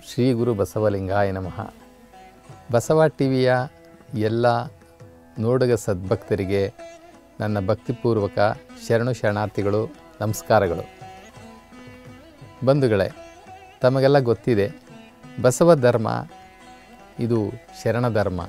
ಶ್ರೀ ಗುರು ಬಸವಲಿಂಗಾಯ ನಮಃ ಬಸವ ಟಿವಿಯ ಎಲ್ಲ ನೋಡುಗ ಸದ್ಭಕ್ತರಿಗೆ ನನ್ನ ಭಕ್ತಿಪೂರ್ವಕ ಶರಣು ಶರಣಾರ್ಥಿಗಳು ನಮಸ್ಕಾರಗಳು ಬಂಧುಗಳೇ ತಮಗೆಲ್ಲ ಗೊತ್ತಿದೆ ಬಸವ ಧರ್ಮ ಇದು ಶರಣ ಧರ್ಮ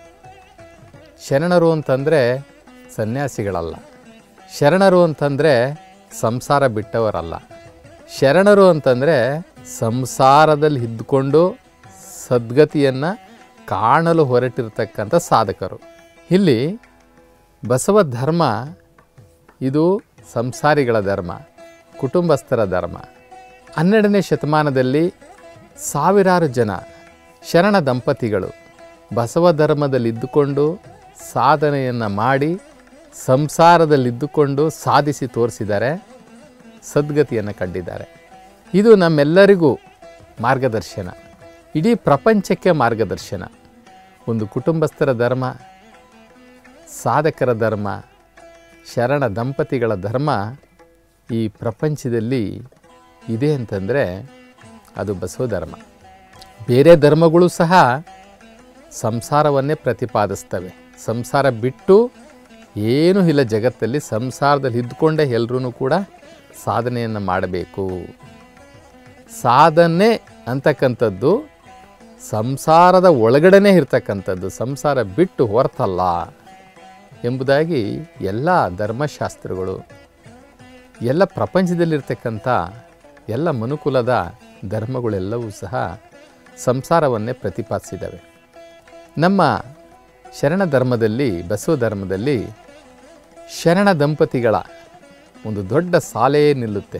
ಶರಣರು ಅಂತಂದರೆ ಸನ್ಯಾಸಿಗಳಲ್ಲ ಶರಣರು ಅಂತಂದರೆ ಸಂಸಾರ ಬಿಟ್ಟವರಲ್ಲ ಶರಣರು ಅಂತಂದರೆ ಸಂಸಾರದಲ್ಲಿ ಇದ್ದುಕೊಂಡು ಸದ್ಗತಿಯನ್ನು ಕಾಣಲು ಹೊರಟಿರ್ತಕ್ಕಂಥ ಸಾಧಕರು ಇಲ್ಲಿ ಬಸವ ಧರ್ಮ ಇದು ಸಂಸಾರಿಗಳ ಧರ್ಮ ಕುಟುಂಬಸ್ಥರ ಧರ್ಮ ಹನ್ನೆರಡನೇ ಶತಮಾನದಲ್ಲಿ ಸಾವಿರಾರು ಜನ ಶರಣ ದಂಪತಿಗಳು ಬಸವ ಧರ್ಮದಲ್ಲಿದ್ದುಕೊಂಡು ಸಾಧನೆಯನ್ನು ಮಾಡಿ ಸಂಸಾರದಲ್ಲಿದ್ದುಕೊಂಡು ಸಾಧಿಸಿ ತೋರಿಸಿದ್ದಾರೆ ಸದ್ಗತಿಯನ್ನು ಕಂಡಿದ್ದಾರೆ ಇದು ನಮ್ಮೆಲ್ಲರಿಗೂ ಮಾರ್ಗದರ್ಶನ ಇಡೀ ಪ್ರಪಂಚಕ್ಕೆ ಮಾರ್ಗದರ್ಶನ ಒಂದು ಕುಟುಂಬಸ್ಥರ ಧರ್ಮ ಸಾಧಕರ ಧರ್ಮ ಶರಣ ದಂಪತಿಗಳ ಧರ್ಮ ಈ ಪ್ರಪಂಚದಲ್ಲಿ ಇದೆ ಅಂತಂದರೆ ಅದು ಬಸವ ಧರ್ಮ ಬೇರೆ ಧರ್ಮಗಳು ಸಹ ಸಂಸಾರವನ್ನೇ ಪ್ರತಿಪಾದಿಸ್ತವೆ ಸಂಸಾರ ಬಿಟ್ಟು ಏನೂ ಇಲ್ಲ ಜಗತ್ತಲ್ಲಿ ಸಂಸಾರದಲ್ಲಿ ಇದ್ದುಕೊಂಡೇ ಎಲ್ಲರೂ ಕೂಡ ಸಾಧನೆಯನ್ನು ಮಾಡಬೇಕು ಸಾಧನೆ ಅಂತಕ್ಕಂಥದ್ದು ಸಂಸಾರದ ಒಳಗಡೆನೇ ಇರ್ತಕ್ಕಂಥದ್ದು ಸಂಸಾರ ಬಿಟ್ಟು ಹೊರತಲ್ಲ ಎಂಬುದಾಗಿ ಎಲ್ಲ ಧರ್ಮಶಾಸ್ತ್ರಗಳು ಎಲ್ಲ ಪ್ರಪಂಚದಲ್ಲಿರ್ತಕ್ಕಂಥ ಎಲ್ಲ ಮನುಕುಲದ ಧರ್ಮಗಳೆಲ್ಲವೂ ಸಹ ಸಂಸಾರವನ್ನೇ ಪ್ರತಿಪಾದಿಸಿದ್ದಾವೆ ನಮ್ಮ ಶರಣ ಧರ್ಮದಲ್ಲಿ ಬಸವ ಧರ್ಮದಲ್ಲಿ ಶರಣ ದಂಪತಿಗಳ ಒಂದು ದೊಡ್ಡ ಸಾಲೇ ನಿಲ್ಲುತ್ತೆ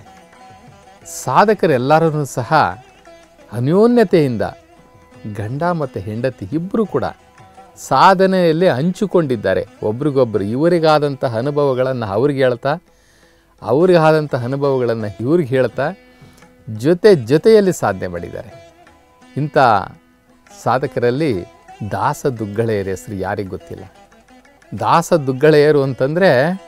ಸಾಧಕರೆಲ್ಲರೂ ಸಹ ಅನ್ಯೋನ್ಯತೆಯಿಂದ ಗಂಡ ಮತ್ತು ಹೆಂಡತಿ ಇಬ್ಬರು ಕೂಡ ಸಾಧನೆಯಲ್ಲಿ ಹಂಚಿಕೊಂಡಿದ್ದಾರೆ ಒಬ್ರಿಗೊಬ್ಬರು ಇವರಿಗಾದಂತಹ ಅನುಭವಗಳನ್ನು ಅವ್ರಿಗೆ ಹೇಳ್ತಾ ಅವ್ರಿಗಾದಂಥ ಅನುಭವಗಳನ್ನು ಇವ್ರಿಗೆ ಹೇಳ್ತಾ ಜೊತೆ ಜೊತೆಯಲ್ಲಿ ಸಾಧನೆ ಮಾಡಿದ್ದಾರೆ ಇಂಥ ಸಾಧಕರಲ್ಲಿ ದಾಸ ದುಗ್ಗಳೆಯರ ಹೆಸರು ಯಾರಿಗೆ ಗೊತ್ತಿಲ್ಲ ದಾಸ ದುಗ್ಗಳೆಯರು ಅಂತಂದರೆ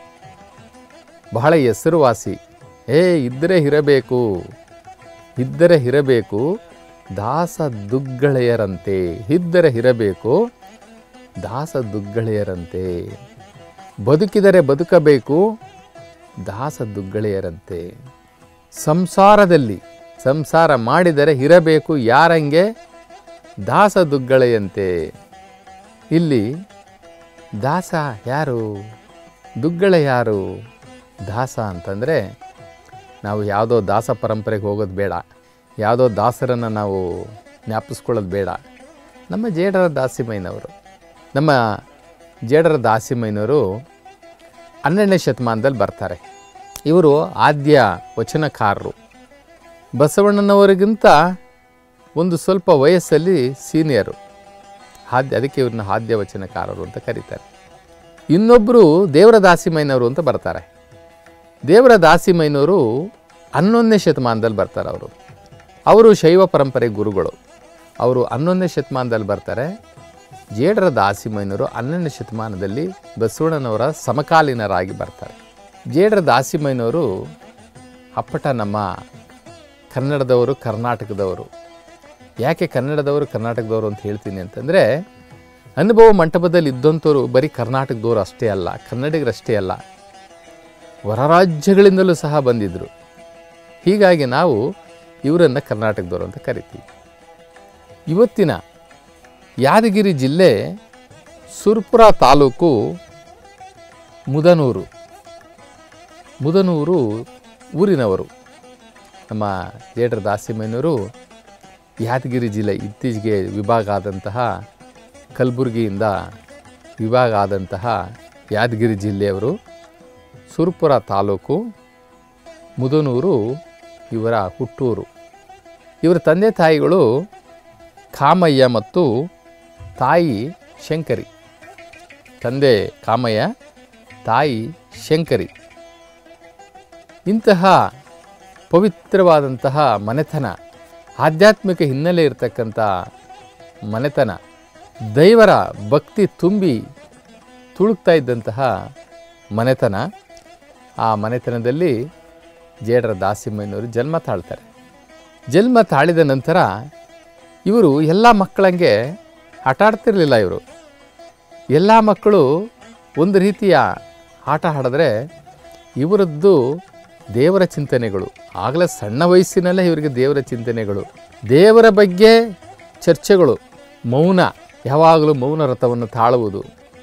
ಬಹಳ ಹೆಸರುವಾಸಿ ಏ ಇದ್ದರೆ ಇರಬೇಕು ಇದ್ದರೆ ಇರಬೇಕು ದಾಸ ದುಗ್ಗಳೆಯರಂತೆ ಇದ್ದರೆ ಇರಬೇಕು ದಾಸ ದುಗ್ಗಳೆಯರಂತೆ ಬದುಕಿದರೆ ಬದುಕಬೇಕು ದಾಸ ದುಗ್ಗಳೆಯರಂತೆ ಸಂಸಾರದಲ್ಲಿ ಸಂಸಾರ ಮಾಡಿದರೆ ಇರಬೇಕು ಯಾರಂಗೆ ದಾಸ ದುಗ್ಗಳೆಯಂತೆ ಇಲ್ಲಿ ದಾಸ ಯಾರು ದುಗ್ಗಳೆ ಯಾರು ದಾಸ ಅಂತಂದರೆ ನಾವು ಯಾವುದೋ ದಾಸ ಪರಂಪರೆಗೆ ಹೋಗೋದು ಬೇಡ ಯಾವುದೋ ದಾಸರನ್ನು ನಾವು ಜ್ಞಾಪಿಸ್ಕೊಳ್ಳೋದು ಬೇಡ ನಮ್ಮ ಜೇಡರ ದಾಸಿಮಯ್ಯನವರು ನಮ್ಮ ಜೇಡರ ದಾಸಿಮಯ್ಯನವರು ಹನ್ನೆರಡನೇ ಶತಮಾನದಲ್ಲಿ ಬರ್ತಾರೆ ಇವರು ಆದ್ಯ ವಚನಕಾರರು ಬಸವಣ್ಣನವರಿಗಿಂತ ಒಂದು ಸ್ವಲ್ಪ ವಯಸ್ಸಲ್ಲಿ ಸೀನಿಯರು ಆದ್ಯ ಅದಕ್ಕೆ ಇವ್ರನ್ನ ಆದ್ಯ ವಚನಕಾರರು ಅಂತ ಕರೀತಾರೆ ಇನ್ನೊಬ್ಬರು ದೇವರ ದಾಸಿಮಯ್ಯನವರು ಅಂತ ಬರ್ತಾರೆ ದೇವರ ದಾಸಿಮಯ್ಯನವರು ಹನ್ನೊಂದನೇ ಶತಮಾನದಲ್ಲಿ ಬರ್ತಾರೆ ಅವರು ಅವರು ಶೈವ ಪರಂಪರೆ ಗುರುಗಳು ಅವರು ಹನ್ನೊಂದನೇ ಶತಮಾನದಲ್ಲಿ ಬರ್ತಾರೆ ಜೇಡರ ದಾಸಿಮಯ್ಯನವರು ಹನ್ನೆರಡನೇ ಶತಮಾನದಲ್ಲಿ ಬಸವಣ್ಣನವರ ಸಮಕಾಲೀನರಾಗಿ ಬರ್ತಾರೆ ಜೇಡರ ದಾಸಿಮಯ್ಯನವರು ಅಪ್ಪಟ ನಮ್ಮ ಕನ್ನಡದವರು ಕರ್ನಾಟಕದವರು ಯಾಕೆ ಕನ್ನಡದವರು ಕರ್ನಾಟಕದವರು ಅಂತ ಹೇಳ್ತೀನಿ ಅಂತಂದರೆ ಅನುಭವ ಮಂಟಪದಲ್ಲಿ ಇದ್ದಂಥವ್ರು ಬರೀ ಕರ್ನಾಟಕದವರು ಅಷ್ಟೇ ಅಲ್ಲ ಕನ್ನಡಿಗರಷ್ಟೇ ಅಲ್ಲ ಹೊರ ರಾಜ್ಯಗಳಿಂದಲೂ ಸಹ ಬಂದಿದ್ದರು ಹೀಗಾಗಿ ನಾವು ಇವರನ್ನು ಕರ್ನಾಟಕದವರು ಅಂತ ಕರಿತೀವಿ ಇವತ್ತಿನ ಯಾದಗಿರಿ ಜಿಲ್ಲೆ ಸುರ್ಪುರ ತಾಲೂಕು ಮುದನೂರು ಮುದನೂರು ಊರಿನವರು ನಮ್ಮ ಜೇಡರ ದಾಸಿಮಯ್ಯನವರು ಯಾದಗಿರಿ ಜಿಲ್ಲೆ ಇತ್ತೀಚೆಗೆ ವಿಭಾಗ ಆದಂತಹ ಕಲಬುರಗಿಯಿಂದ ವಿಭಾಗ ಆದಂತಹ ಯಾದಗಿರಿ ಜಿಲ್ಲೆಯವರು ಸುರ್ಪುರ ತಾಲೂಕು ಮುದನೂರು ಇವರ ಹುಟ್ಟೂರು ಇವರ ತಂದೆ ತಾಯಿಗಳು ಕಾಮಯ್ಯ ಮತ್ತು ತಾಯಿ ಶಂಕರಿ ತಂದೆ ಕಾಮಯ್ಯ ತಾಯಿ ಶಂಕರಿ ಇಂತಹ ಪವಿತ್ರವಾದಂತಹ ಮನೆತನ ಆಧ್ಯಾತ್ಮಿಕ ಹಿನ್ನೆಲೆ ಇರತಕ್ಕಂಥ ಮನೆತನ ದೈವರ ಭಕ್ತಿ ತುಂಬಿ ತುಳುಕ್ತಾ ಇದ್ದಂತಹ ಮನೆತನ ಆ ಮನೆತನದಲ್ಲಿ ಜೇಡರ ದಾಸಿಮಯ್ಯನವರು ಜನ್ಮ ತಾಳ್ತಾರೆ ಜನ್ಮ ತಾಳಿದ ನಂತರ ಇವರು ಎಲ್ಲ ಮಕ್ಕಳಂಗೆ ಆಟ ಆಡ್ತಿರ್ಲಿಲ್ಲ ಇವರು ಎಲ್ಲ ಮಕ್ಕಳು ಒಂದು ರೀತಿಯ ಆಟ ಆಡಿದ್ರೆ ಇವರದ್ದು ದೇವರ ಚಿಂತನೆಗಳು ಆಗಲೇ ಸಣ್ಣ ವಯಸ್ಸಿನಲ್ಲೇ ಇವರಿಗೆ ದೇವರ ಚಿಂತನೆಗಳು ದೇವರ ಬಗ್ಗೆ ಚರ್ಚೆಗಳು ಮೌನ ಯಾವಾಗಲೂ ಮೌನ ರಥವನ್ನು ತಾಳುವುದು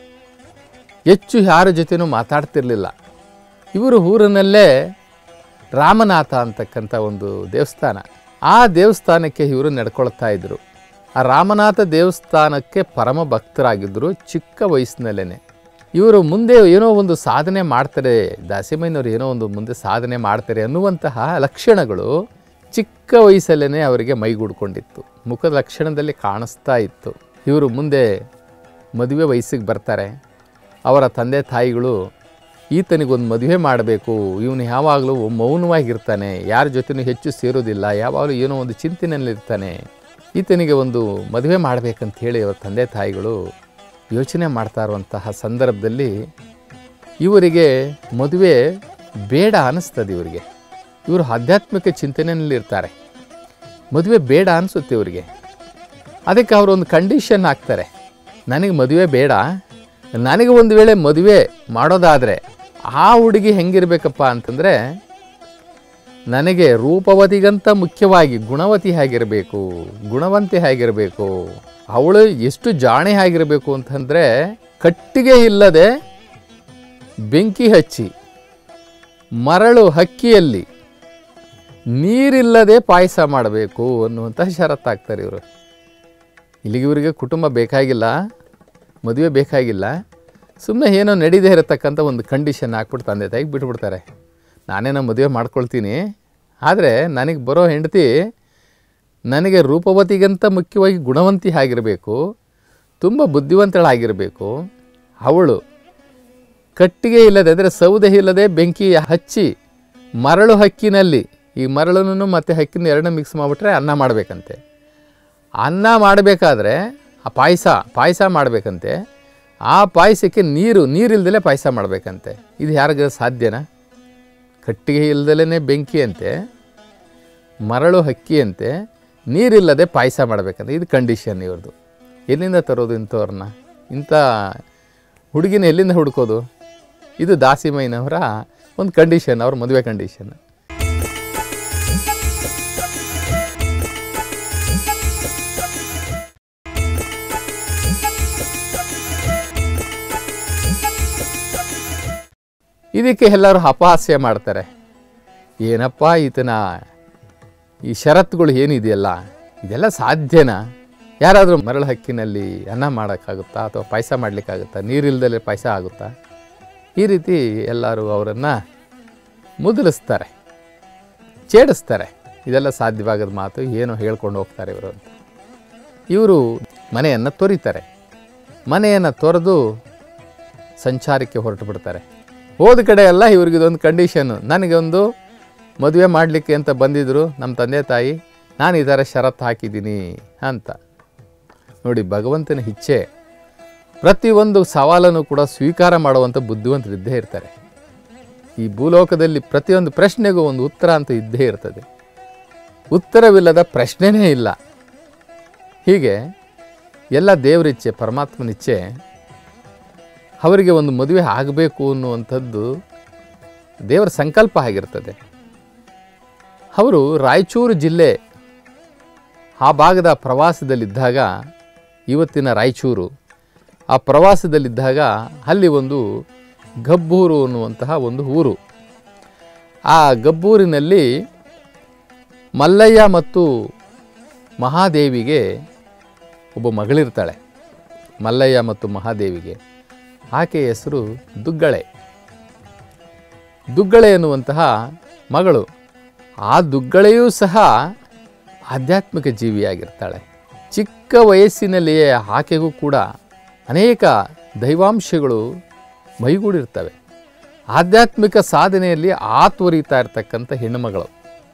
ಹೆಚ್ಚು ಯಾರ ಜೊತೆನೂ ಮಾತಾಡ್ತಿರ್ಲಿಲ್ಲ ಇವರು ಊರಿನಲ್ಲೇ ರಾಮನಾಥ ಅಂತಕ್ಕಂಥ ಒಂದು ದೇವಸ್ಥಾನ ಆ ದೇವಸ್ಥಾನಕ್ಕೆ ಇವರು ನಡ್ಕೊಳ್ತಾ ಇದ್ದರು ಆ ರಾಮನಾಥ ದೇವಸ್ಥಾನಕ್ಕೆ ಪರಮ ಭಕ್ತರಾಗಿದ್ದರು ಚಿಕ್ಕ ವಯಸ್ಸಿನಲ್ಲೇ ಇವರು ಮುಂದೆ ಏನೋ ಒಂದು ಸಾಧನೆ ಮಾಡ್ತಾರೆ ದಾಸಿಮಯ್ಯನವರು ಏನೋ ಒಂದು ಮುಂದೆ ಸಾಧನೆ ಮಾಡ್ತಾರೆ ಅನ್ನುವಂತಹ ಲಕ್ಷಣಗಳು ಚಿಕ್ಕ ವಯಸ್ಸಲ್ಲೇ ಅವರಿಗೆ ಮೈಗೂಡ್ಕೊಂಡಿತ್ತು ಮುಖದ ಲಕ್ಷಣದಲ್ಲಿ ಕಾಣಿಸ್ತಾ ಇತ್ತು ಇವರು ಮುಂದೆ ಮದುವೆ ವಯಸ್ಸಿಗೆ ಬರ್ತಾರೆ ಅವರ ತಂದೆ ತಾಯಿಗಳು ಈತನಿಗೊಂದು ಮದುವೆ ಮಾಡಬೇಕು ಇವನು ಯಾವಾಗಲೂ ಮೌನವಾಗಿರ್ತಾನೆ ಯಾರ ಜೊತೆನೂ ಹೆಚ್ಚು ಸೇರೋದಿಲ್ಲ ಯಾವಾಗಲೂ ಏನೋ ಒಂದು ಚಿಂತನೆಯಲ್ಲಿರ್ತಾನೆ ಈತನಿಗೆ ಒಂದು ಮದುವೆ ಮಾಡಬೇಕಂತ ಹೇಳಿ ಅವರ ತಂದೆ ತಾಯಿಗಳು ಯೋಚನೆ ಮಾಡ್ತಾ ಇರುವಂತಹ ಸಂದರ್ಭದಲ್ಲಿ ಇವರಿಗೆ ಮದುವೆ ಬೇಡ ಅನ್ನಿಸ್ತದೆ ಇವರಿಗೆ ಇವರು ಆಧ್ಯಾತ್ಮಿಕ ಚಿಂತನೆಯಲ್ಲಿರ್ತಾರೆ ಮದುವೆ ಬೇಡ ಅನಿಸುತ್ತೆ ಇವರಿಗೆ ಅದಕ್ಕೆ ಅವರು ಒಂದು ಕಂಡೀಷನ್ ಹಾಕ್ತಾರೆ ನನಗೆ ಮದುವೆ ಬೇಡ ನನಗೆ ಒಂದು ವೇಳೆ ಮದುವೆ ಮಾಡೋದಾದರೆ ಆ ಹುಡುಗಿ ಹೆಂಗಿರ್ಬೇಕಪ್ಪ ಅಂತಂದರೆ ನನಗೆ ರೂಪವತಿಗಂತ ಮುಖ್ಯವಾಗಿ ಗುಣವತಿ ಹೇಗಿರಬೇಕು ಗುಣವಂತೆ ಹೇಗಿರಬೇಕು ಅವಳು ಎಷ್ಟು ಜಾಣೆ ಆಗಿರಬೇಕು ಅಂತಂದರೆ ಕಟ್ಟಿಗೆ ಇಲ್ಲದೆ ಬೆಂಕಿ ಹಚ್ಚಿ ಮರಳು ಹಕ್ಕಿಯಲ್ಲಿ ನೀರಿಲ್ಲದೆ ಪಾಯಸ ಮಾಡಬೇಕು ಅನ್ನುವಂಥ ಷರತ್ತಾಗ್ತಾರೆ ಇವರು ಇಲ್ಲಿಗೆ ಇವರಿಗೆ ಕುಟುಂಬ ಬೇಕಾಗಿಲ್ಲ ಮದುವೆ ಬೇಕಾಗಿಲ್ಲ ಸುಮ್ಮನೆ ಏನೋ ನಡೀದೇ ಇರತಕ್ಕಂಥ ಒಂದು ಕಂಡೀಷನ್ ಹಾಕ್ಬಿಟ್ಟು ತಂದೆ ತಾಯಿಗೆ ಬಿಟ್ಬಿಡ್ತಾರೆ ನಾನೇನೋ ಮದುವೆ ಮಾಡ್ಕೊಳ್ತೀನಿ ಆದರೆ ನನಗೆ ಬರೋ ಹೆಂಡತಿ ನನಗೆ ರೂಪವತಿಗಂತ ಮುಖ್ಯವಾಗಿ ಗುಣವಂತಿ ಆಗಿರಬೇಕು ತುಂಬ ಬುದ್ಧಿವಂತಳಾಗಿರಬೇಕು ಅವಳು ಕಟ್ಟಿಗೆ ಇಲ್ಲದೆ ಅಂದರೆ ಸೌದೆ ಇಲ್ಲದೆ ಬೆಂಕಿ ಹಚ್ಚಿ ಮರಳು ಹಕ್ಕಿನಲ್ಲಿ ಈ ಮರಳನ್ನು ಮತ್ತು ಹಕ್ಕಿನ ಎರಡನ್ನ ಮಿಕ್ಸ್ ಮಾಡಿಬಿಟ್ರೆ ಅನ್ನ ಮಾಡಬೇಕಂತೆ ಅನ್ನ ಮಾಡಬೇಕಾದ್ರೆ ಆ ಪಾಯಸ ಪಾಯಸ ಮಾಡಬೇಕಂತೆ ಆ ಪಾಯಸಕ್ಕೆ ನೀರು ನೀರಿಲ್ದಲೇ ಪಾಯಸ ಮಾಡಬೇಕಂತೆ ಇದು ಯಾರಿಗ ಸಾಧ್ಯನಾ ಕಟ್ಟಿಗೆ ಇಲ್ದಲೇ ಬೆಂಕಿ ಅಂತೆ ಮರಳು ಹಕ್ಕಿ ಅಂತೆ ನೀರಿಲ್ಲದೆ ಪಾಯಸ ಮಾಡಬೇಕಂತೆ ಇದು ಕಂಡೀಷನ್ ಇವ್ರದ್ದು ಎಲ್ಲಿಂದ ತರೋದು ಇಂಥವ್ರನ್ನ ಇಂಥ ಹುಡುಗಿನ ಎಲ್ಲಿಂದ ಹುಡ್ಕೋದು ಇದು ದಾಸಿಮಯ್ಯನವರ ಒಂದು ಕಂಡೀಷನ್ ಅವ್ರ ಮದುವೆ ಕಂಡೀಷನ್ ಇದಕ್ಕೆ ಎಲ್ಲರೂ ಅಪಹಾಸ್ಯ ಮಾಡ್ತಾರೆ ಏನಪ್ಪ ಈತನ ಈ ಷರತ್ತುಗಳು ಏನಿದೆಯಲ್ಲ ಇದೆಲ್ಲ ಸಾಧ್ಯನಾ ಯಾರಾದರೂ ಮರಳು ಹಕ್ಕಿನಲ್ಲಿ ಅನ್ನ ಮಾಡೋಕ್ಕಾಗುತ್ತಾ ಅಥವಾ ಪಾಯಸ ಮಾಡಲಿಕ್ಕಾಗುತ್ತಾ ನೀರಿಲ್ದಲೇ ಪಾಯಸ ಆಗುತ್ತಾ ಈ ರೀತಿ ಎಲ್ಲರೂ ಅವರನ್ನು ಮುದಲಿಸ್ತಾರೆ ಛೇಡಿಸ್ತಾರೆ ಇದೆಲ್ಲ ಸಾಧ್ಯವಾಗದ ಮಾತು ಏನೋ ಹೇಳ್ಕೊಂಡು ಹೋಗ್ತಾರೆ ಇವರು ಅಂತ ಇವರು ಮನೆಯನ್ನು ತೊರಿತಾರೆ ಮನೆಯನ್ನು ತೊರೆದು ಸಂಚಾರಕ್ಕೆ ಹೊರಟು ಬಿಡ್ತಾರೆ ಹೋದ ಕಡೆ ಎಲ್ಲ ಇವ್ರಿಗೆ ಇದೊಂದು ಕಂಡೀಷನ್ನು ನನಗೊಂದು ಮದುವೆ ಮಾಡಲಿಕ್ಕೆ ಅಂತ ಬಂದಿದ್ದರು ನಮ್ಮ ತಂದೆ ತಾಯಿ ನಾನು ಈ ಥರ ಷರತ್ತು ಹಾಕಿದ್ದೀನಿ ಅಂತ ನೋಡಿ ಭಗವಂತನ ಇಚ್ಛೆ ಪ್ರತಿಯೊಂದು ಸವಾಲನ್ನು ಕೂಡ ಸ್ವೀಕಾರ ಮಾಡುವಂಥ ಬುದ್ಧಿವಂತರು ಇದ್ದೇ ಇರ್ತಾರೆ ಈ ಭೂಲೋಕದಲ್ಲಿ ಪ್ರತಿಯೊಂದು ಪ್ರಶ್ನೆಗೂ ಒಂದು ಉತ್ತರ ಅಂತ ಇದ್ದೇ ಇರ್ತದೆ ಉತ್ತರವಿಲ್ಲದ ಪ್ರಶ್ನೆನೇ ಇಲ್ಲ ಹೀಗೆ ಎಲ್ಲ ದೇವರಿಚ್ಛೆ ಪರಮಾತ್ಮನಿಚ್ಛೆ ಅವರಿಗೆ ಒಂದು ಮದುವೆ ಆಗಬೇಕು ಅನ್ನುವಂಥದ್ದು ದೇವರ ಸಂಕಲ್ಪ ಆಗಿರ್ತದೆ ಅವರು ರಾಯಚೂರು ಜಿಲ್ಲೆ ಆ ಭಾಗದ ಪ್ರವಾಸದಲ್ಲಿದ್ದಾಗ ಇವತ್ತಿನ ರಾಯಚೂರು ಆ ಪ್ರವಾಸದಲ್ಲಿದ್ದಾಗ ಅಲ್ಲಿ ಒಂದು ಗಬ್ಬೂರು ಅನ್ನುವಂತಹ ಒಂದು ಊರು ಆ ಗಬ್ಬೂರಿನಲ್ಲಿ ಮಲ್ಲಯ್ಯ ಮತ್ತು ಮಹಾದೇವಿಗೆ ಒಬ್ಬ ಮಗಳಿರ್ತಾಳೆ ಮಲ್ಲಯ್ಯ ಮತ್ತು ಮಹಾದೇವಿಗೆ ಆಕೆಯ ಹೆಸರು ದುಗ್ಗಳೆ ದುಗ್ಗಳೆ ಎನ್ನುವಂತಹ ಮಗಳು ಆ ದುಗ್ಗಳೆಯೂ ಸಹ ಆಧ್ಯಾತ್ಮಿಕ ಜೀವಿಯಾಗಿರ್ತಾಳೆ ಚಿಕ್ಕ ವಯಸ್ಸಿನಲ್ಲಿಯೇ ಆಕೆಗೂ ಕೂಡ ಅನೇಕ ದೈವಾಂಶಗಳು ಮೈಗೂಡಿರ್ತವೆ ಆಧ್ಯಾತ್ಮಿಕ ಸಾಧನೆಯಲ್ಲಿ ಆತ್ವರಿತಾ ಇರ್ತಕ್ಕಂಥ ಹೆಣ್ಣುಮಗಳು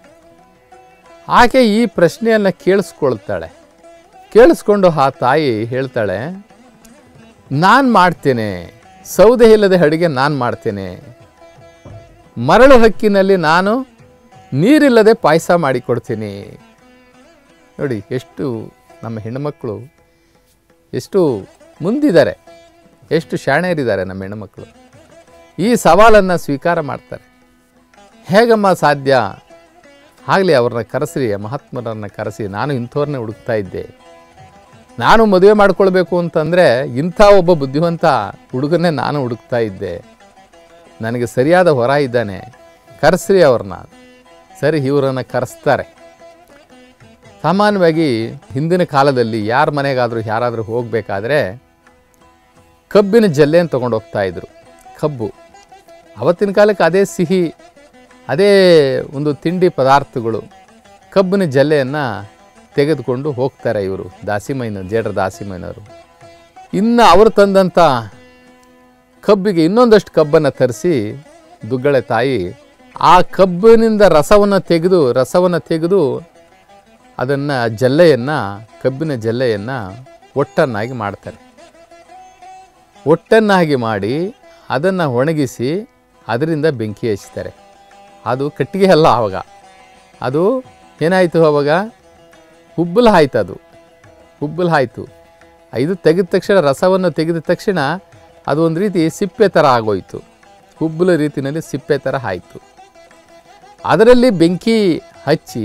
ಆಕೆ ಈ ಪ್ರಶ್ನೆಯನ್ನು ಕೇಳಿಸ್ಕೊಳ್ತಾಳೆ ಕೇಳಿಸ್ಕೊಂಡು ಆ ತಾಯಿ ಹೇಳ್ತಾಳೆ ನಾನು ಮಾಡ್ತೇನೆ ಸೌದೆ ಇಲ್ಲದೆ ಅಡುಗೆ ನಾನು ಮಾಡ್ತೇನೆ ಮರಳು ಹಕ್ಕಿನಲ್ಲಿ ನಾನು ನೀರಿಲ್ಲದೆ ಪಾಯಸ ಮಾಡಿಕೊಡ್ತೀನಿ ನೋಡಿ ಎಷ್ಟು ನಮ್ಮ ಹೆಣ್ಣುಮಕ್ಕಳು ಎಷ್ಟು ಮುಂದಿದ್ದಾರೆ ಎಷ್ಟು ಶಾಣೆಯರಿದ್ದಾರೆ ನಮ್ಮ ಹೆಣ್ಣುಮಕ್ಕಳು ಈ ಸವಾಲನ್ನು ಸ್ವೀಕಾರ ಮಾಡ್ತಾರೆ ಹೇಗಮ್ಮ ಸಾಧ್ಯ ಆಗಲಿ ಅವ್ರನ್ನ ಕರೆಸ್ರಿ ಆ ಮಹಾತ್ಮರನ್ನ ಕರೆಸಿ ನಾನು ಇಂಥವ್ರನ್ನೇ ಹುಡುಕ್ತಾ ಇದ್ದೆ ನಾನು ಮದುವೆ ಮಾಡ್ಕೊಳ್ಬೇಕು ಅಂತಂದರೆ ಇಂಥ ಒಬ್ಬ ಬುದ್ಧಿವಂತ ಹುಡುಗನ್ನೇ ನಾನು ಹುಡುಕ್ತಾ ಇದ್ದೆ ನನಗೆ ಸರಿಯಾದ ಹೊರ ಇದ್ದಾನೆ ಕರೆಸ್ರಿ ಅವ್ರನ್ನ ಸರಿ ಇವರನ್ನು ಕರೆಸ್ತಾರೆ ಸಾಮಾನ್ಯವಾಗಿ ಹಿಂದಿನ ಕಾಲದಲ್ಲಿ ಯಾರ ಮನೆಗಾದರೂ ಯಾರಾದರೂ ಹೋಗಬೇಕಾದ್ರೆ ಕಬ್ಬಿನ ಜಲ್ಲೆಯನ್ನು ತೊಗೊಂಡು ಹೋಗ್ತಾ ಇದ್ರು ಕಬ್ಬು ಅವತ್ತಿನ ಕಾಲಕ್ಕೆ ಅದೇ ಸಿಹಿ ಅದೇ ಒಂದು ತಿಂಡಿ ಪದಾರ್ಥಗಳು ಕಬ್ಬಿನ ಜಲ್ಲೆಯನ್ನು ತೆಗೆದುಕೊಂಡು ಹೋಗ್ತಾರೆ ಇವರು ದಾಸಿಮೈನ ಜೇಡ್ರ ದಾಸಿಮೈನವರು ಇನ್ನು ಅವರು ತಂದಂಥ ಕಬ್ಬಿಗೆ ಇನ್ನೊಂದಷ್ಟು ಕಬ್ಬನ್ನು ತರಿಸಿ ದುಗ್ಗಳೆ ತಾಯಿ ಆ ಕಬ್ಬಿನಿಂದ ರಸವನ್ನು ತೆಗೆದು ರಸವನ್ನು ತೆಗೆದು ಅದನ್ನು ಜಲ್ಲೆಯನ್ನು ಕಬ್ಬಿನ ಜಲ್ಲೆಯನ್ನು ಒಟ್ಟನ್ನಾಗಿ ಮಾಡ್ತಾರೆ ಒಟ್ಟನ್ನಾಗಿ ಮಾಡಿ ಅದನ್ನು ಒಣಗಿಸಿ ಅದರಿಂದ ಬೆಂಕಿ ಹಚ್ತಾರೆ ಅದು ಕಟ್ಟಿಗೆ ಅಲ್ಲ ಆವಾಗ ಅದು ಏನಾಯಿತು ಅವಾಗ ಹುಬ್ಬಲು ಆಯ್ತು ಅದು ಹುಬ್ಬಲು ಆಯಿತು ಇದು ತೆಗೆದ ತಕ್ಷಣ ರಸವನ್ನು ತೆಗೆದ ತಕ್ಷಣ ಅದು ಒಂದು ರೀತಿ ಸಿಪ್ಪೆ ಥರ ಆಗೋಯ್ತು ಹುಬ್ಬಲ ರೀತಿಯಲ್ಲಿ ಸಿಪ್ಪೆ ಥರ ಆಯಿತು ಅದರಲ್ಲಿ ಬೆಂಕಿ ಹಚ್ಚಿ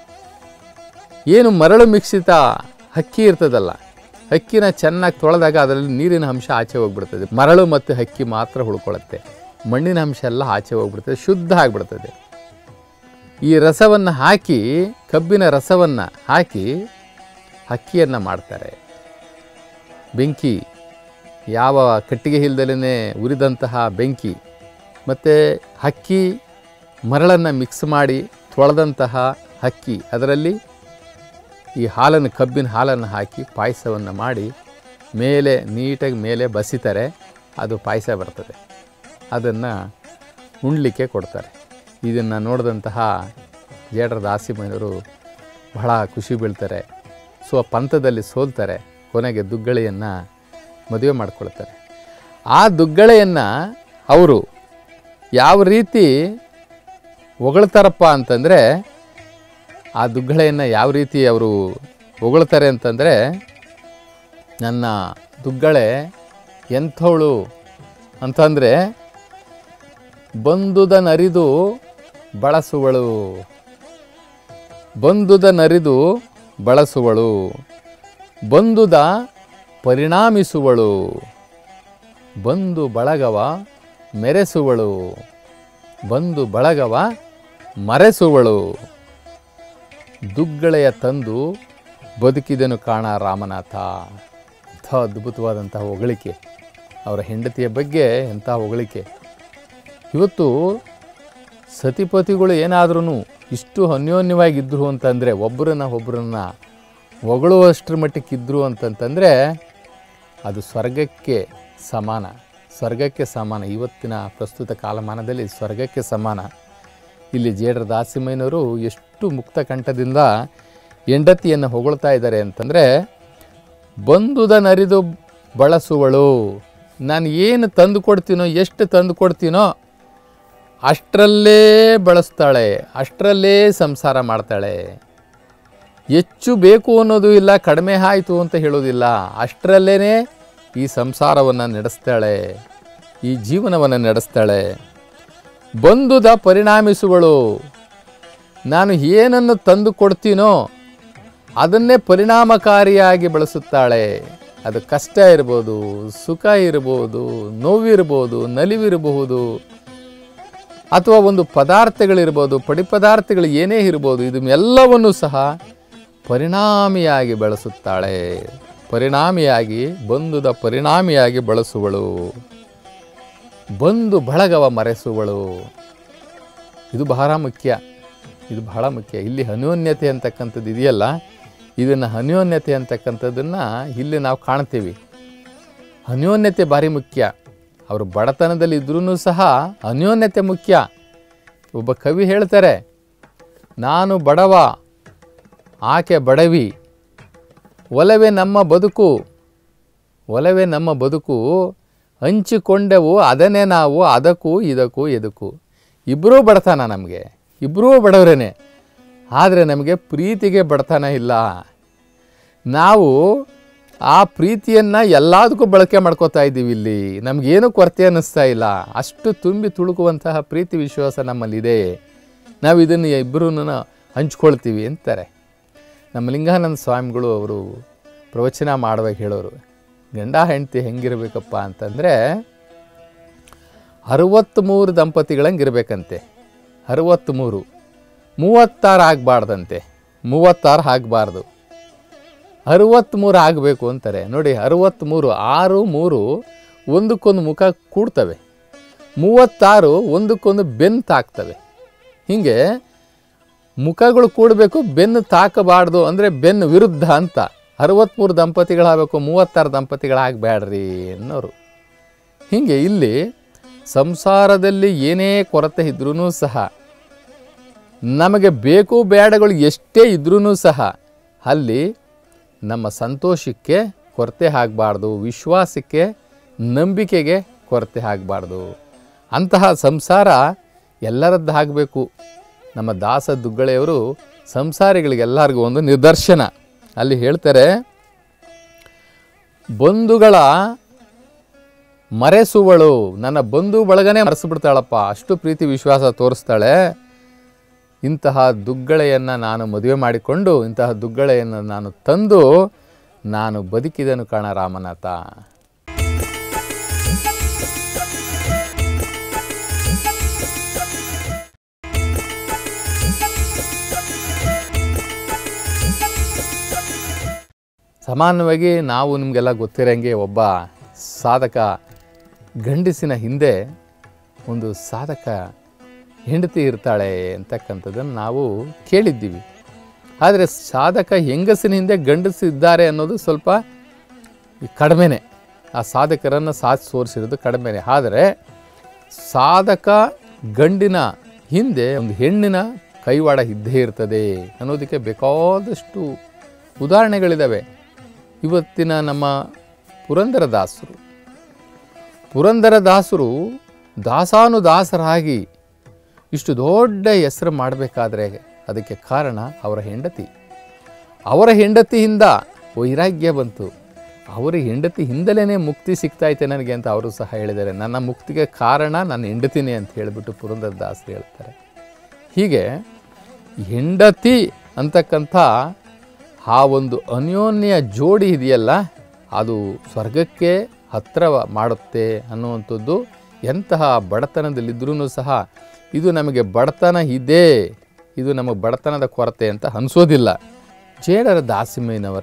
ಏನು ಮರಳು ಮಿಶ್ರಿತ ಹಕ್ಕಿ ಇರ್ತದಲ್ಲ ಹಕ್ಕಿನ ಚೆನ್ನಾಗಿ ತೊಳೆದಾಗ ಅದರಲ್ಲಿ ನೀರಿನ ಅಂಶ ಆಚೆ ಹೋಗ್ಬಿಡ್ತದೆ ಮರಳು ಮತ್ತು ಹಕ್ಕಿ ಮಾತ್ರ ಉಳ್ಕೊಳ್ಳುತ್ತೆ ಮಣ್ಣಿನ ಅಂಶ ಎಲ್ಲ ಆಚೆ ಹೋಗ್ಬಿಡ್ತದೆ ಶುದ್ಧ ಆಗಿಬಿಡ್ತದೆ ಈ ರಸವನ್ನು ಹಾಕಿ ಕಬ್ಬಿನ ರಸವನ್ನು ಹಾಕಿ ಹಕ್ಕಿಯನ್ನು ಮಾಡ್ತಾರೆ ಬೆಂಕಿ ಯಾವ ಕಟ್ಟಿಗೆ ಇಲ್ದಲೇ ಉರಿದಂತಹ ಬೆಂಕಿ ಮತ್ತು ಹಕ್ಕಿ ಮರಳನ್ನು ಮಿಕ್ಸ್ ಮಾಡಿ ತೊಳೆದಂತಹ ಹಕ್ಕಿ ಅದರಲ್ಲಿ ಈ ಹಾಲನ್ನು ಕಬ್ಬಿನ ಹಾಲನ್ನು ಹಾಕಿ ಪಾಯಸವನ್ನು ಮಾಡಿ ಮೇಲೆ ನೀಟಾಗಿ ಮೇಲೆ ಬಸಿತಾರೆ ಅದು ಪಾಯಸ ಬರ್ತದೆ ಅದನ್ನು ಉಣ್ಲಿಕ್ಕೆ ಕೊಡ್ತಾರೆ ಇದನ್ನು ನೋಡಿದಂತಹ ಜೇಡ್ರ ದಾಸಿಮಯ್ಯನವರು ಬಹಳ ಖುಷಿ ಬೀಳ್ತಾರೆ ಸೊ ಆ ಪಂಥದಲ್ಲಿ ಸೋಲ್ತಾರೆ ಕೊನೆಗೆ ದುಗ್ಗಳೆಯನ್ನು ಮದುವೆ ಮಾಡ್ಕೊಳ್ತಾರೆ ಆ ದುಗ್ಗಳೆಯನ್ನು ಅವರು ಯಾವ ರೀತಿ ಹೊಗಳ್ತಾರಪ್ಪ ಅಂತಂದರೆ ಆ ದುಗ್ಗಳೆಯನ್ನು ಯಾವ ರೀತಿ ಅವರು ಹೊಗಳ್ತಾರೆ ಅಂತಂದರೆ ನನ್ನ ದುಗ್ಗಳೆ ಎಂಥವಳು ಅಂತಂದರೆ ಬಂದುದ ನರಿದು ಬಳಸುವಳು ಬಂದುದ ನರಿದು ಬಳಸುವಳು ಬಂದುದ ಪರಿಣಾಮಿಸುವಳು ಬಂದು ಬಳಗವ ಮೆರೆಸುವಳು ಬಂದು ಬಳಗವ ಮರೆಸುವಳು ದುಗ್ಗಳೆಯ ತಂದು ಬದುಕಿದನು ಕಾಣ ರಾಮನಾಥ ಎಂಥ ಅದ್ಭುತವಾದಂತಹ ಹೊಗಳಿಕೆ ಅವರ ಹೆಂಡತಿಯ ಬಗ್ಗೆ ಎಂಥ ಹೊಗಳಿಕೆ ಇವತ್ತು ಸತಿಪತಿಗಳು ಏನಾದ್ರೂ ಇಷ್ಟು ಅನ್ಯೋನ್ಯವಾಗಿದ್ದರು ಅಂತಂದರೆ ಒಬ್ಬರನ್ನ ಒಬ್ಬರನ್ನ ಹೊಗಳುವಷ್ಟರ ಮಟ್ಟಕ್ಕಿದ್ದರು ಅಂತಂತಂದರೆ ಅದು ಸ್ವರ್ಗಕ್ಕೆ ಸಮಾನ ಸ್ವರ್ಗಕ್ಕೆ ಸಮಾನ ಇವತ್ತಿನ ಪ್ರಸ್ತುತ ಕಾಲಮಾನದಲ್ಲಿ ಸ್ವರ್ಗಕ್ಕೆ ಸಮಾನ ಇಲ್ಲಿ ಜೇಡ್ರ ದಾಸಿಮಯ್ಯನವರು ಎಷ್ಟು ಮುಕ್ತ ಕಂಠದಿಂದ ಹೆಂಡತಿಯನ್ನು ಹೊಗಳ್ತಾ ಇದ್ದಾರೆ ಅಂತಂದರೆ ಬಂದುದ ನರಿದು ಬಳಸುವಳು ನಾನು ಏನು ತಂದು ಕೊಡ್ತೀನೋ ಎಷ್ಟು ತಂದು ಕೊಡ್ತೀನೋ ಅಷ್ಟರಲ್ಲೇ ಬಳಸ್ತಾಳೆ ಅಷ್ಟರಲ್ಲೇ ಸಂಸಾರ ಮಾಡ್ತಾಳೆ ಹೆಚ್ಚು ಬೇಕು ಅನ್ನೋದು ಇಲ್ಲ ಕಡಿಮೆ ಆಯಿತು ಅಂತ ಹೇಳೋದಿಲ್ಲ ಅಷ್ಟರಲ್ಲೇ ಈ ಸಂಸಾರವನ್ನು ನಡೆಸ್ತಾಳೆ ಈ ಜೀವನವನ್ನು ನಡೆಸ್ತಾಳೆ ಬಂದುದ ಪರಿಣಾಮಿಸುವಳು ನಾನು ಏನನ್ನು ತಂದು ಕೊಡ್ತೀನೋ ಅದನ್ನೇ ಪರಿಣಾಮಕಾರಿಯಾಗಿ ಬಳಸುತ್ತಾಳೆ ಅದು ಕಷ್ಟ ಇರ್ಬೋದು ಸುಖ ಇರ್ಬೋದು ನೋವಿರ್ಬೋದು ನಲಿವಿರಬಹುದು ಅಥವಾ ಒಂದು ಪದಾರ್ಥಗಳಿರ್ಬೋದು ಪಡಿ ಪದಾರ್ಥಗಳು ಏನೇ ಇರ್ಬೋದು ಇದನ್ನೆಲ್ಲವನ್ನು ಸಹ ಪರಿಣಾಮಿಯಾಗಿ ಬಳಸುತ್ತಾಳೆ ಪರಿಣಾಮಿಯಾಗಿ ಬಂದುದ ಪರಿಣಾಮಿಯಾಗಿ ಬಳಸುವಳು ಬಂದು ಬಳಗವ ಮರೆಸುವಳು ಇದು ಬಹಳ ಮುಖ್ಯ ಇದು ಬಹಳ ಮುಖ್ಯ ಇಲ್ಲಿ ಅನ್ಯೋನ್ಯತೆ ಅಂತಕ್ಕಂಥದ್ದು ಇದೆಯಲ್ಲ ಇದನ್ನು ಅನ್ಯೋನ್ಯತೆ ಅಂತಕ್ಕಂಥದ್ದನ್ನು ಇಲ್ಲಿ ನಾವು ಕಾಣ್ತೀವಿ ಅನ್ಯೋನ್ಯತೆ ಭಾರಿ ಮುಖ್ಯ ಅವರು ಬಡತನದಲ್ಲಿ ಇದ್ರೂ ಸಹ ಅನ್ಯೋನ್ಯತೆ ಮುಖ್ಯ ಒಬ್ಬ ಕವಿ ಹೇಳ್ತಾರೆ ನಾನು ಬಡವ ಆಕೆ ಬಡವಿ ಒಲವೇ ನಮ್ಮ ಬದುಕು ಒಲವೇ ನಮ್ಮ ಬದುಕು ಹಂಚಿಕೊಂಡೆವು ಅದನ್ನೇ ನಾವು ಅದಕ್ಕೂ ಇದಕ್ಕೂ ಎದಕ್ಕೂ ಇಬ್ಬರೂ ಬಡತನ ನಮಗೆ ಇಬ್ಬರೂ ಬಡವರೇನೆ ಆದರೆ ನಮಗೆ ಪ್ರೀತಿಗೆ ಬಡತನ ಇಲ್ಲ ನಾವು ಆ ಪ್ರೀತಿಯನ್ನು ಎಲ್ಲದಕ್ಕೂ ಬಳಕೆ ಮಾಡ್ಕೋತಾ ಇದ್ದೀವಿ ಇಲ್ಲಿ ನಮಗೇನು ಕೊರತೆ ಅನ್ನಿಸ್ತಾ ಇಲ್ಲ ಅಷ್ಟು ತುಂಬಿ ತುಳುಕುವಂತಹ ಪ್ರೀತಿ ವಿಶ್ವಾಸ ನಮ್ಮಲ್ಲಿದೆ ನಾವು ಇದನ್ನು ಇಬ್ಬರೂ ಹಂಚ್ಕೊಳ್ತೀವಿ ಅಂತಾರೆ ನಮ್ಮ ಲಿಂಗಾನಂದ ಸ್ವಾಮಿಗಳು ಅವರು ಪ್ರವಚನ ಮಾಡುವಾಗ ಹೇಳೋರು ಗಂಡ ಹೆಂಡತಿ ಹೆಂಗಿರಬೇಕಪ್ಪ ಅಂತಂದರೆ ಅರವತ್ತ್ಮೂರು ದಂಪತಿಗಳಂಗಿರ್ಬೇಕಂತೆ ಅರವತ್ತ್ಮೂರು ಮೂವತ್ತಾರು ಆಗಬಾರ್ದಂತೆ ಮೂವತ್ತಾರು ಆಗಬಾರ್ದು ಅರವತ್ತ್ಮೂರು ಆಗಬೇಕು ಅಂತಾರೆ ನೋಡಿ ಅರವತ್ತ್ಮೂರು ಆರು ಮೂರು ಒಂದಕ್ಕೊಂದು ಮುಖ ಕೂಡ್ತವೆ ಮೂವತ್ತಾರು ಒಂದಕ್ಕೊಂದು ಬೆನ್ನು ತಾಕ್ತವೆ ಹೀಗೆ ಮುಖಗಳು ಕೂಡಬೇಕು ಬೆನ್ನು ತಾಕಬಾರ್ದು ಅಂದರೆ ಬೆನ್ನು ವಿರುದ್ಧ ಅಂತ ಅರವತ್ತ್ಮೂರು ದಂಪತಿಗಳಾಗಬೇಕು ಮೂವತ್ತಾರು ದಂಪತಿಗಳಾಗಬೇಡ್ರಿ ಅನ್ನೋರು ಹೀಗೆ ಇಲ್ಲಿ ಸಂಸಾರದಲ್ಲಿ ಏನೇ ಕೊರತೆ ಇದ್ರೂ ಸಹ ನಮಗೆ ಬೇಕು ಬೇಡಗಳು ಎಷ್ಟೇ ಇದ್ರೂ ಸಹ ಅಲ್ಲಿ ನಮ್ಮ ಸಂತೋಷಕ್ಕೆ ಕೊರತೆ ಆಗಬಾರ್ದು ವಿಶ್ವಾಸಕ್ಕೆ ನಂಬಿಕೆಗೆ ಕೊರತೆ ಆಗಬಾರ್ದು ಅಂತಹ ಸಂಸಾರ ಎಲ್ಲರದ್ದು ಆಗಬೇಕು ನಮ್ಮ ದಾಸ ದುಗ್ಗಳೆಯವರು ಸಂಸಾರಿಗಳಿಗೆಲ್ಲರಿಗೂ ಒಂದು ನಿದರ್ಶನ ಅಲ್ಲಿ ಹೇಳ್ತಾರೆ ಬಂಧುಗಳ ಮರೆಸುವಳು ನನ್ನ ಬಂಧು ಬಳಗನೇ ಮರೆಸಿಬಿಡ್ತಾಳಪ್ಪ ಅಷ್ಟು ಪ್ರೀತಿ ವಿಶ್ವಾಸ ತೋರಿಸ್ತಾಳೆ ಇಂತಹ ದುಗ್ಗಳೆಯನ್ನು ನಾನು ಮದುವೆ ಮಾಡಿಕೊಂಡು ಇಂತಹ ದುಗ್ಗಳೆಯನ್ನು ನಾನು ತಂದು ನಾನು ಬದುಕಿದನು ಕಾಣ ರಾಮನಾಥ ಸಾಮಾನ್ಯವಾಗಿ ನಾವು ನಿಮಗೆಲ್ಲ ಗೊತ್ತಿರೋಂಗೆ ಒಬ್ಬ ಸಾಧಕ ಗಂಡಸಿನ ಹಿಂದೆ ಒಂದು ಸಾಧಕ ಹೆಂಡತಿ ಇರ್ತಾಳೆ ಅಂತಕ್ಕಂಥದ್ದನ್ನು ನಾವು ಕೇಳಿದ್ದೀವಿ ಆದರೆ ಸಾಧಕ ಹೆಂಗಸಿನ ಹಿಂದೆ ಗಂಡಸು ಇದ್ದಾರೆ ಅನ್ನೋದು ಸ್ವಲ್ಪ ಕಡಿಮೆನೆ ಆ ಸಾಧಕರನ್ನು ಸಾಥ್ ಸೋರಿಸಿರೋದು ಕಡಿಮೆನೆ ಆದರೆ ಸಾಧಕ ಗಂಡಿನ ಹಿಂದೆ ಒಂದು ಹೆಣ್ಣಿನ ಕೈವಾಡ ಇದ್ದೇ ಇರ್ತದೆ ಅನ್ನೋದಕ್ಕೆ ಬೇಕಾದಷ್ಟು ಉದಾಹರಣೆಗಳಿದ್ದಾವೆ ಇವತ್ತಿನ ನಮ್ಮ ಪುರಂದರದಾಸರು ಪುರಂದರದಾಸರು ದಾಸಾನುದಾಸರಾಗಿ ಇಷ್ಟು ದೊಡ್ಡ ಹೆಸರು ಮಾಡಬೇಕಾದ್ರೆ ಅದಕ್ಕೆ ಕಾರಣ ಅವರ ಹೆಂಡತಿ ಅವರ ಹೆಂಡತಿಯಿಂದ ವೈರಾಗ್ಯ ಬಂತು ಅವರ ಹೆಂಡತಿ ಹಿಂದಲೇ ಮುಕ್ತಿ ಸಿಗ್ತೈತೆ ನನಗೆ ಅಂತ ಅವರು ಸಹ ಹೇಳಿದ್ದಾರೆ ನನ್ನ ಮುಕ್ತಿಗೆ ಕಾರಣ ನನ್ನ ಹೆಂಡತಿನೇ ಅಂತ ಹೇಳಿಬಿಟ್ಟು ಪುರಂದರದಾಸರು ಹೇಳ್ತಾರೆ ಹೀಗೆ ಹೆಂಡತಿ ಅಂತಕ್ಕಂಥ ಆ ಒಂದು ಅನ್ಯೋನ್ಯ ಜೋಡಿ ಇದೆಯಲ್ಲ ಅದು ಸ್ವರ್ಗಕ್ಕೆ ಹತ್ತಿರ ಮಾಡುತ್ತೆ ಅನ್ನುವಂಥದ್ದು ಎಂತಹ ಬಡತನದಲ್ಲಿದ್ದರೂ ಸಹ ಇದು ನಮಗೆ ಬಡತನ ಇದೆ ಇದು ನಮ್ಮ ಬಡತನದ ಕೊರತೆ ಅಂತ ಅನಿಸೋದಿಲ್ಲ ಜೇಡರ ದಾಸಿಮಯ್ಯನವರ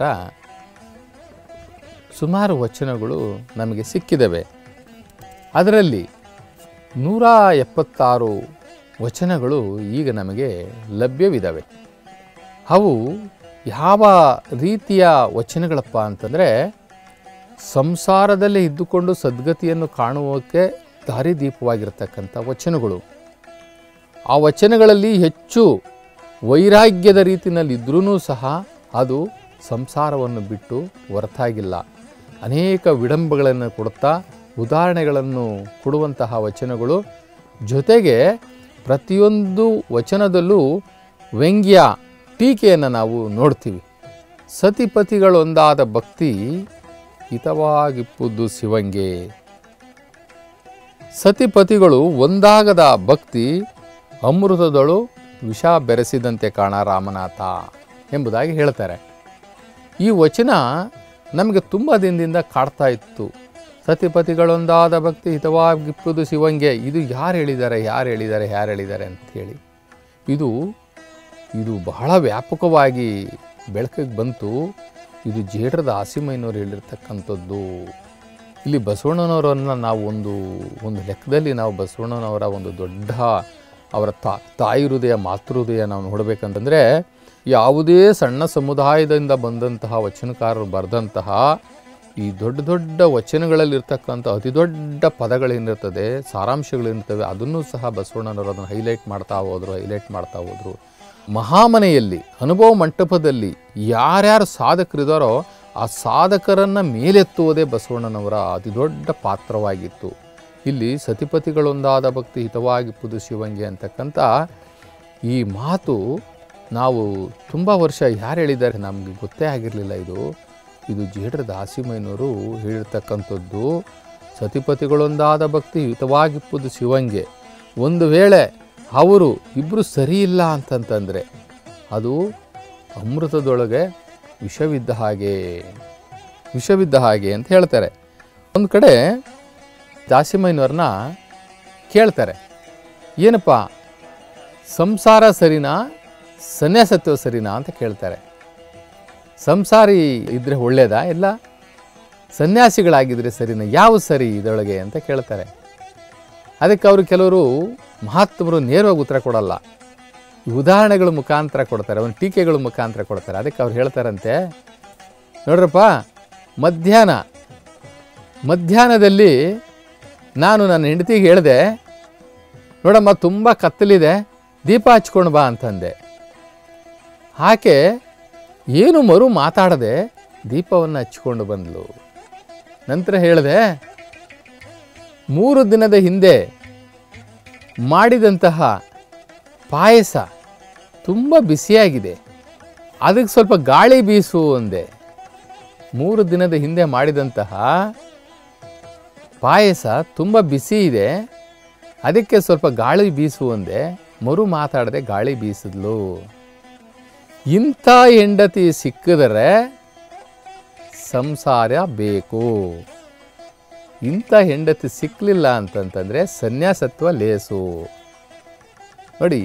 ಸುಮಾರು ವಚನಗಳು ನಮಗೆ ಸಿಕ್ಕಿದವೆ ಅದರಲ್ಲಿ ನೂರ ಎಪ್ಪತ್ತಾರು ವಚನಗಳು ಈಗ ನಮಗೆ ಲಭ್ಯವಿದ್ದಾವೆ ಅವು ಯಾವ ರೀತಿಯ ವಚನಗಳಪ್ಪ ಅಂತಂದರೆ ಸಂಸಾರದಲ್ಲೇ ಇದ್ದುಕೊಂಡು ಸದ್ಗತಿಯನ್ನು ಕಾಣುವಕ್ಕೆ ದಾರಿದೀಪವಾಗಿರ್ತಕ್ಕಂಥ ವಚನಗಳು ಆ ವಚನಗಳಲ್ಲಿ ಹೆಚ್ಚು ವೈರಾಗ್ಯದ ರೀತಿಯಲ್ಲಿ ಇದ್ರೂ ಸಹ ಅದು ಸಂಸಾರವನ್ನು ಬಿಟ್ಟು ಹೊರತಾಗಿಲ್ಲ ಅನೇಕ ವಿಡಂಬಗಳನ್ನು ಕೊಡುತ್ತಾ ಉದಾಹರಣೆಗಳನ್ನು ಕೊಡುವಂತಹ ವಚನಗಳು ಜೊತೆಗೆ ಪ್ರತಿಯೊಂದು ವಚನದಲ್ಲೂ ವ್ಯಂಗ್ಯ ಟೀಕೆಯನ್ನು ನಾವು ನೋಡ್ತೀವಿ ಸತಿಪತಿಗಳೊಂದಾದ ಭಕ್ತಿ ಹಿತವಾಗಿಪ್ಪುದು ಶಿವಂಗೆ ಸತಿಪತಿಗಳು ಒಂದಾಗದ ಭಕ್ತಿ ಅಮೃತದಳು ವಿಷ ಬೆರೆಸಿದಂತೆ ಕಾಣ ರಾಮನಾಥ ಎಂಬುದಾಗಿ ಹೇಳ್ತಾರೆ ಈ ವಚನ ನಮಗೆ ತುಂಬ ದಿನದಿಂದ ಕಾಡ್ತಾ ಇತ್ತು ಸತಿಪತಿಗಳೊಂದಾದ ಭಕ್ತಿ ಹಿತವಾಗಿಪ್ಪುದು ಶಿವಂಗೆ ಇದು ಯಾರು ಹೇಳಿದ್ದಾರೆ ಯಾರು ಹೇಳಿದ್ದಾರೆ ಯಾರು ಹೇಳಿದ್ದಾರೆ ಅಂಥೇಳಿ ಇದು ಇದು ಬಹಳ ವ್ಯಾಪಕವಾಗಿ ಬೆಳಕಿಗೆ ಬಂತು ಇದು ಜೇಡ್ರದ ಆಸಿಮಯ್ಯನವ್ರು ಹೇಳಿರ್ತಕ್ಕಂಥದ್ದು ಇಲ್ಲಿ ಬಸವಣ್ಣನವರನ್ನು ನಾವು ಒಂದು ಒಂದು ಲೆಕ್ಕದಲ್ಲಿ ನಾವು ಬಸವಣ್ಣನವರ ಒಂದು ದೊಡ್ಡ ಅವರ ತಾ ತಾಯಿ ಹೃದಯ ಮಾತೃ ಹೃದಯ ನಾವು ನೋಡಬೇಕಂತಂದರೆ ಯಾವುದೇ ಸಣ್ಣ ಸಮುದಾಯದಿಂದ ಬಂದಂತಹ ವಚನಕಾರರು ಬರೆದಂತಹ ಈ ದೊಡ್ಡ ದೊಡ್ಡ ವಚನಗಳಲ್ಲಿರ್ತಕ್ಕಂಥ ಅತಿ ದೊಡ್ಡ ಪದಗಳೇನಿರ್ತದೆ ಸಾರಾಂಶಗಳೇನಿರ್ತವೆ ಅದನ್ನು ಸಹ ಬಸವಣ್ಣನವರು ಅದನ್ನು ಹೈಲೈಟ್ ಮಾಡ್ತಾ ಹೋದರು ಹೈಲೈಟ್ ಮಾಡ್ತಾ ಹೋದರು ಮಹಾಮನೆಯಲ್ಲಿ ಅನುಭವ ಮಂಟಪದಲ್ಲಿ ಯಾರ್ಯಾರು ಸಾಧಕರಿದ್ದಾರೋ ಆ ಸಾಧಕರನ್ನು ಮೇಲೆತ್ತುವುದೇ ಬಸವಣ್ಣನವರ ಅತಿ ದೊಡ್ಡ ಪಾತ್ರವಾಗಿತ್ತು ಇಲ್ಲಿ ಸತಿಪತಿಗಳೊಂದಾದ ಭಕ್ತಿ ಹಿತವಾಗಿಪ್ಪುದು ಶಿವಂಗೆ ಅಂತಕ್ಕಂಥ ಈ ಮಾತು ನಾವು ತುಂಬ ವರ್ಷ ಯಾರು ಹೇಳಿದ್ದಾರೆ ನಮಗೆ ಗೊತ್ತೇ ಆಗಿರಲಿಲ್ಲ ಇದು ಇದು ಜೇಡ್ರ ದಾಸಿಮಯ್ಯನವರು ಹೇಳಿರ್ತಕ್ಕಂಥದ್ದು ಸತಿಪತಿಗಳೊಂದಾದ ಭಕ್ತಿ ಹಿತವಾಗಿಪ್ಪುದು ಶಿವಂಗೆ ಒಂದು ವೇಳೆ ಅವರು ಇಬ್ಬರು ಸರಿ ಇಲ್ಲ ಅಂತಂತಂದರೆ ಅದು ಅಮೃತದೊಳಗೆ ವಿಷವಿದ್ದ ಹಾಗೆ ವಿಷವಿದ್ದ ಹಾಗೆ ಅಂತ ಹೇಳ್ತಾರೆ ಒಂದು ಕಡೆ ದಾಸಿಮಯ್ಯನವ್ರನ್ನ ಕೇಳ್ತಾರೆ ಏನಪ್ಪ ಸಂಸಾರ ಸರಿನಾ ಸನ್ಯಾಸತ್ವ ಸರಿನಾ ಅಂತ ಕೇಳ್ತಾರೆ ಸಂಸಾರಿ ಇದ್ದರೆ ಒಳ್ಳೇದಾ ಇಲ್ಲ ಸನ್ಯಾಸಿಗಳಾಗಿದ್ದರೆ ಸರಿನಾ ಯಾವ ಸರಿ ಇದರೊಳಗೆ ಅಂತ ಕೇಳ್ತಾರೆ ಅದಕ್ಕೆ ಅವರು ಕೆಲವರು ಮಹಾತ್ಮರು ನೇರವಾಗಿ ಉತ್ತರ ಕೊಡಲ್ಲ ಈ ಉದಾಹರಣೆಗಳ ಮುಖಾಂತರ ಕೊಡ್ತಾರೆ ಒಂದು ಟೀಕೆಗಳ ಮುಖಾಂತರ ಕೊಡ್ತಾರೆ ಅದಕ್ಕೆ ಅವ್ರು ಹೇಳ್ತಾರಂತೆ ನೋಡ್ರಪ್ಪ ಮಧ್ಯಾಹ್ನ ಮಧ್ಯಾಹ್ನದಲ್ಲಿ ನಾನು ನನ್ನ ಹೆಂಡತಿಗೆ ಹೇಳಿದೆ ನೋಡಮ್ಮ ತುಂಬ ಕತ್ತಲಿದೆ ದೀಪ ಹಚ್ಕೊಂಡು ಬಾ ಅಂತಂದೆ ಆಕೆ ಏನು ಮರು ಮಾತಾಡದೆ ದೀಪವನ್ನು ಹಚ್ಕೊಂಡು ಬಂದಳು ನಂತರ ಹೇಳಿದೆ ಮೂರು ದಿನದ ಹಿಂದೆ ಮಾಡಿದಂತಹ ಪಾಯಸ ತುಂಬ ಬಿಸಿಯಾಗಿದೆ ಅದಕ್ಕೆ ಸ್ವಲ್ಪ ಗಾಳಿ ಬೀಸು ಅಂದೆ ಮೂರು ದಿನದ ಹಿಂದೆ ಮಾಡಿದಂತಹ ಪಾಯಸ ತುಂಬ ಬಿಸಿ ಇದೆ ಅದಕ್ಕೆ ಸ್ವಲ್ಪ ಗಾಳಿ ಬೀಸು ಅಂದೆ ಮರು ಮಾತಾಡದೆ ಗಾಳಿ ಬೀಸಿದ್ಲು ಇಂಥ ಹೆಂಡತಿ ಸಿಕ್ಕಿದರೆ ಸಂಸಾರ ಬೇಕು ಇಂಥ ಹೆಂಡತಿ ಸಿಕ್ಕಲಿಲ್ಲ ಅಂತಂತಂದರೆ ಸನ್ಯಾಸತ್ವ ಲೇಸು ನೋಡಿ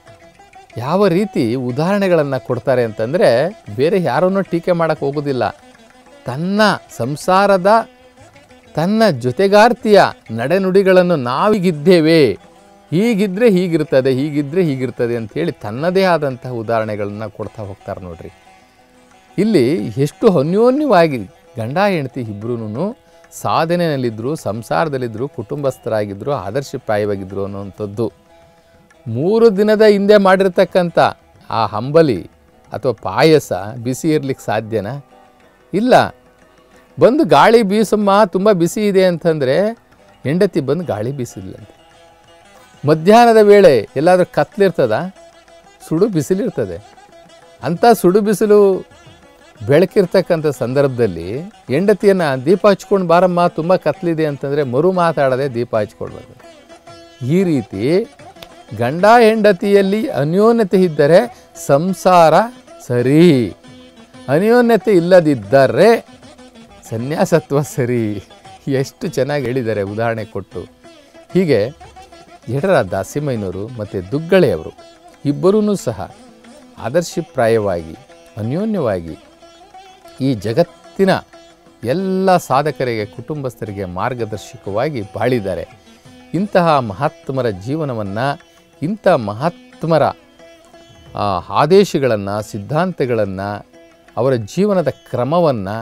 ಯಾವ ರೀತಿ ಉದಾಹರಣೆಗಳನ್ನು ಕೊಡ್ತಾರೆ ಅಂತಂದರೆ ಬೇರೆ ಯಾರನ್ನೂ ಟೀಕೆ ಮಾಡೋಕ್ಕೆ ಹೋಗೋದಿಲ್ಲ ತನ್ನ ಸಂಸಾರದ ತನ್ನ ಜೊತೆಗಾರ್ತಿಯ ನಡೆನುಡಿಗಳನ್ನು ನಾವೀಗಿದ್ದೇವೆ ಹೀಗಿದ್ದರೆ ಹೀಗಿರ್ತದೆ ಹೀಗಿದ್ದರೆ ಹೀಗಿರ್ತದೆ ಅಂಥೇಳಿ ತನ್ನದೇ ಆದಂತಹ ಉದಾಹರಣೆಗಳನ್ನು ಕೊಡ್ತಾ ಹೋಗ್ತಾರೆ ನೋಡ್ರಿ ಇಲ್ಲಿ ಎಷ್ಟು ಅನ್ಯೋನ್ಯವಾಗಿ ಗಂಡ ಹೆಂಡತಿ ಇಬ್ಬರೂ ಸಾಧನೆಯಲ್ಲಿದ್ದರು ಸಂಸಾರದಲ್ಲಿದ್ದರು ಕುಟುಂಬಸ್ಥರಾಗಿದ್ದರು ಆದರ್ಶಪ್ರಾಯವಾಗಿದ್ದರು ಅನ್ನುವಂಥದ್ದು ಮೂರು ದಿನದ ಹಿಂದೆ ಮಾಡಿರ್ತಕ್ಕಂಥ ಆ ಹಂಬಲಿ ಅಥವಾ ಪಾಯಸ ಬಿಸಿ ಇರ್ಲಿಕ್ಕೆ ಸಾಧ್ಯನಾ ಇಲ್ಲ ಬಂದು ಗಾಳಿ ಬೀಸಮ್ಮ ತುಂಬ ಬಿಸಿ ಇದೆ ಅಂತಂದರೆ ಹೆಂಡತಿ ಬಂದು ಗಾಳಿ ಬೀಸಿದ್ಲಂತೆ ಮಧ್ಯಾಹ್ನದ ವೇಳೆ ಎಲ್ಲಾದರೂ ಕತ್ಲಿರ್ತದ ಸುಡು ಬಿಸಿಲಿರ್ತದೆ ಅಂಥ ಸುಡು ಬಿಸಿಲು ಬೆಳಕಿರ್ತಕ್ಕಂಥ ಸಂದರ್ಭದಲ್ಲಿ ಹೆಂಡತಿಯನ್ನು ದೀಪ ಹಚ್ಕೊಂಡು ಬಾರಮ್ಮ ತುಂಬ ಕತ್ಲಿದೆ ಅಂತಂದರೆ ಮರು ಮಾತಾಡದೆ ದೀಪ ಹಚ್ಕೊಳ್ಬಾರ್ದು ಈ ರೀತಿ ಗಂಡ ಹೆಂಡತಿಯಲ್ಲಿ ಅನ್ಯೋನ್ಯತೆ ಇದ್ದರೆ ಸಂಸಾರ ಸರಿ ಅನ್ಯೋನ್ಯತೆ ಇಲ್ಲದಿದ್ದರೆ ಸನ್ಯಾಸತ್ವ ಸರಿ ಎಷ್ಟು ಚೆನ್ನಾಗಿ ಹೇಳಿದ್ದಾರೆ ಉದಾಹರಣೆ ಕೊಟ್ಟು ಹೀಗೆ ಎಡರ ದಾಸಿಮಯ್ಯನವರು ಮತ್ತು ದುಗ್ಗಳೆಯವರು ಇಬ್ಬರೂ ಸಹ ಆದರ್ಶಪ್ರಾಯವಾಗಿ ಅನ್ಯೋನ್ಯವಾಗಿ ಈ ಜಗತ್ತಿನ ಎಲ್ಲ ಸಾಧಕರಿಗೆ ಕುಟುಂಬಸ್ಥರಿಗೆ ಮಾರ್ಗದರ್ಶಕವಾಗಿ ಬಾಳಿದ್ದಾರೆ ಇಂತಹ ಮಹಾತ್ಮರ ಜೀವನವನ್ನು ಇಂಥ ಮಹಾತ್ಮರ ಆ, ಆದೇಶಗಳನ್ನು ಸಿದ್ಧಾಂತಗಳನ್ನು ಅವರ ಜೀವನದ ಕ್ರಮವನ್ನು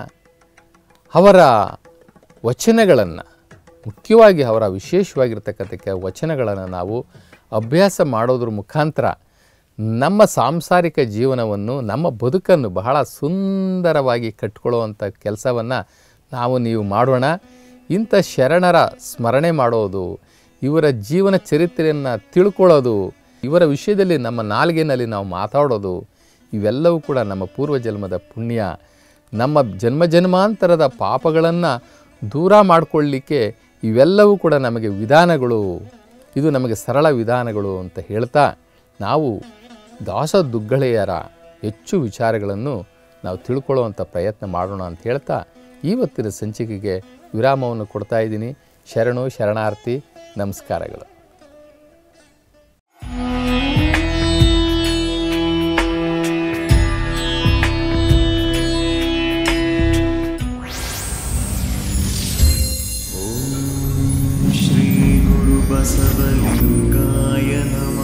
ಅವರ ವಚನಗಳನ್ನು ಮುಖ್ಯವಾಗಿ ಅವರ ವಿಶೇಷವಾಗಿರ್ತಕ್ಕಂಥ ಕೆ- ವಚನಗಳನ್ನು ನಾವು ಅಭ್ಯಾಸ ಮಾಡೋದ್ರ ಮುಖಾಂತರ ನಮ್ಮ ಸಾಂಸಾರಿಕ ಜೀವನವನ್ನು ನಮ್ಮ ಬದುಕನ್ನು ಬಹಳ ಸುಂದರವಾಗಿ ಕಟ್ಕೊಳ್ಳುವಂಥ ಕೆಲಸವನ್ನು ನಾವು ನೀವು ಮಾಡೋಣ ಇಂಥ ಶರಣರ ಸ್ಮರಣೆ ಮಾಡೋದು ಇವರ ಜೀವನ ಚರಿತ್ರೆಯನ್ನು ತಿಳ್ಕೊಳ್ಳೋದು ಇವರ ವಿಷಯದಲ್ಲಿ ನಮ್ಮ ನಾಲ್ಗೆನಲ್ಲಿ ನಾವು ಮಾತಾಡೋದು ಇವೆಲ್ಲವೂ ಕೂಡ ನಮ್ಮ ಪೂರ್ವಜನ್ಮದ ಪುಣ್ಯ ನಮ್ಮ ಜನ್ಮ ಜನ್ಮಾಂತರದ ಪಾಪಗಳನ್ನು ದೂರ ಮಾಡಿಕೊಳ್ಳಿಕ್ಕೆ ಇವೆಲ್ಲವೂ ಕೂಡ ನಮಗೆ ವಿಧಾನಗಳು ಇದು ನಮಗೆ ಸರಳ ವಿಧಾನಗಳು ಅಂತ ಹೇಳ್ತಾ ನಾವು ದಾಸ ದುಗ್ಗಳೆಯರ ಹೆಚ್ಚು ವಿಚಾರಗಳನ್ನು ನಾವು ತಿಳ್ಕೊಳ್ಳುವಂಥ ಪ್ರಯತ್ನ ಮಾಡೋಣ ಅಂತ ಹೇಳ್ತಾ ಇವತ್ತಿನ ಸಂಚಿಕೆಗೆ ವಿರಾಮವನ್ನು ಕೊಡ್ತಾ ಇದ್ದೀನಿ ಶರಣು ಶರಣಾರ್ಥಿ ನಮಸ್ಕಾರಗಳು श्रीगुरुबसवलिङ्गाय नमः